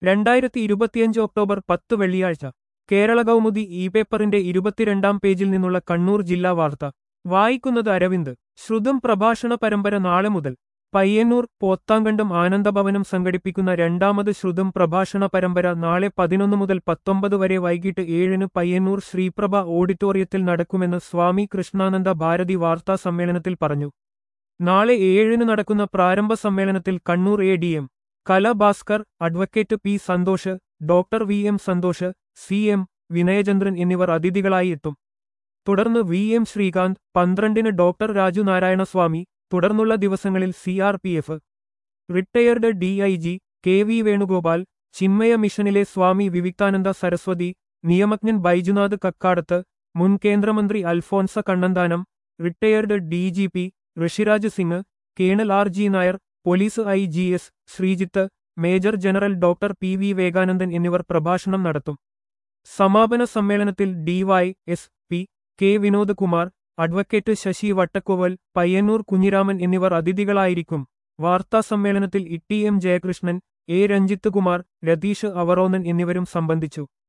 രണ്ടായിരത്തി ഇരുപത്തിയഞ്ച് ഒക്ടോബർ പത്ത് വെള്ളിയാഴ്ച കേരള കൗമുദി ഇ പേപ്പറിന്റെ ഇരുപത്തിരണ്ടാം പേജിൽ നിന്നുള്ള കണ്ണൂർ ജില്ലാ വാർത്ത വായിക്കുന്നത് അരവിന്ദ് ശ്രുതം പ്രഭാഷണ പരമ്പര നാളെ മുതൽ പയ്യന്നൂർ പോത്താങ്കണ്ടം ആനന്ദഭവനം സംഘടിപ്പിക്കുന്ന രണ്ടാമത് ശ്രുതം പ്രഭാഷണ പരമ്പര നാളെ പതിനൊന്ന് മുതൽ പത്തൊമ്പത് വരെ വൈകിട്ട് ഏഴിന് പയ്യന്നൂർ ശ്രീപ്രഭ ഓഡിറ്റോറിയത്തിൽ നടക്കുമെന്ന് സ്വാമി കൃഷ്ണാനന്ദ ഭാരതി വാർത്താ സമ്മേളനത്തിൽ പറഞ്ഞു നാളെ ഏഴിന് നടക്കുന്ന പ്രാരംഭ സമ്മേളനത്തിൽ Kannur A D M Kala Bhaskar advocate P Santhosh doctor V M Santhosh C M Vinayachandran എന്നിവർ അതിഥികളായി എത്തും തുടർന്ന് വി എം ശ്രീകാന്ത് പന്ത്രണ്ടിന് ഡോക്ടർ രാജു നാരായണസ്വാമി തുടർന്നുള്ള ദിവസങ്ങളിൽ C R P F retired D I G K V Venugopal Chinmaya മിഷനിലെ സ്വാമി വിവിക്താനന്ദ സരസ്വതി നിയമജ്ഞൻ ബൈജുനാഥ് കക്കാടത്ത് മുൻ കേന്ദ്രമന്ത്രി Alphons Kannanthanam retired D G P Rishiraj Singh colonel R G Nair police I G S Sreejith major general doctor P V Veganandan എന്നിവർ പ്രഭാഷണം നടത്തും സമാപന സമ്മേളനത്തിൽ D Y S P K Vinod Kumar advocate Sasi Vattakkoval Payyannur Kunhiraman എന്നിവർ അതിഥികളായിരിക്കും വാർത്താ സമ്മേളനത്തിൽ E T M Jayakrishnan A Ranjith Kumar Ratheesh Avaronnan എന്നിവരും സംബന്ധിച്ചു